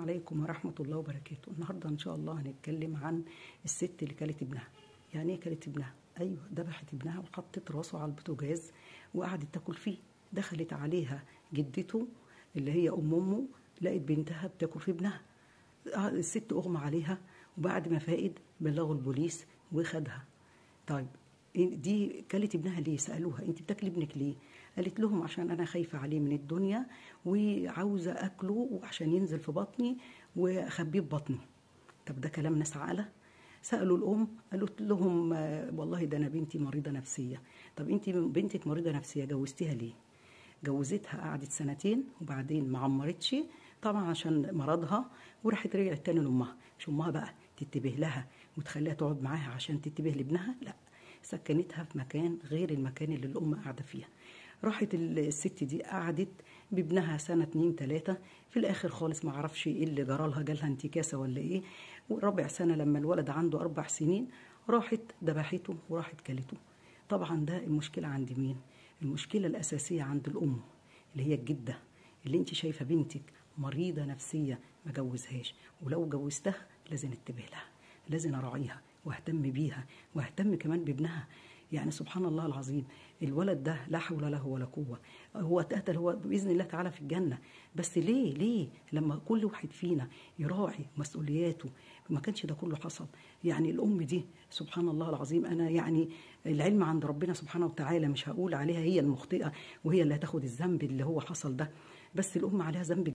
عليكم ورحمة الله وبركاته النهاردة إن شاء الله هنتكلم عن الست اللي كلت ابنها يعني إيه كلت ابنها؟ أيوة ذبحت ابنها وحطت راسه على البوتاجاز وقعدت تاكل فيه دخلت عليها جدته اللي هي أم أمه لقت بنتها بتاكل في ابنها الست أغمى عليها وبعد ما فاقد بلغوا البوليس وخدها طيب دي كلت ابنها ليه سالوها انت بتاكلي ابنك ليه قالت لهم عشان انا خايفه عليه من الدنيا وعاوزه اكله وعشان ينزل في بطني واخبيه في بطني طب ده كلام ناس عاقله سالوا الام قالت لهم والله ده انا بنتي مريضه نفسيه طب انت بنتك مريضه نفسيه جوزتيها ليه جوزتها قعدت سنتين وبعدين ما عمرتش طبعا عشان مرضها وراحت رجعت تاني لامها مش امها بقى تنتبه لها وتخليها تقعد معاها عشان تنتبه لابنها لا سكنتها في مكان غير المكان اللي الام قاعده فيها راحت الست دي قعدت بابنها سنه اتنين تلاته في الاخر خالص ما عرفش ايه اللي جرالها جالها انتكاسه ولا ايه ورابع سنه لما الولد عنده اربع سنين راحت ذبحته وراحت كلته طبعا ده المشكله عند مين المشكله الاساسيه عند الام اللي هي الجده اللي انت شايفه بنتك مريضه نفسيه ما جوزهاش ولو جوزتها لازم انتبه لها لازم اراعيها واهتم بيها واهتم كمان بابنها يعني سبحان الله العظيم الولد ده لا حول له ولا قوه هو اتقتل هو باذن الله تعالى في الجنه بس ليه ليه لما كل واحد فينا يراعي مسؤولياته ما كانش ده كله حصل يعني الام دي سبحان الله العظيم انا يعني العلم عند ربنا سبحانه وتعالى مش هقول عليها هي المخطئه وهي اللي هتاخد الذنب اللي هو حصل ده بس الام عليها ذنب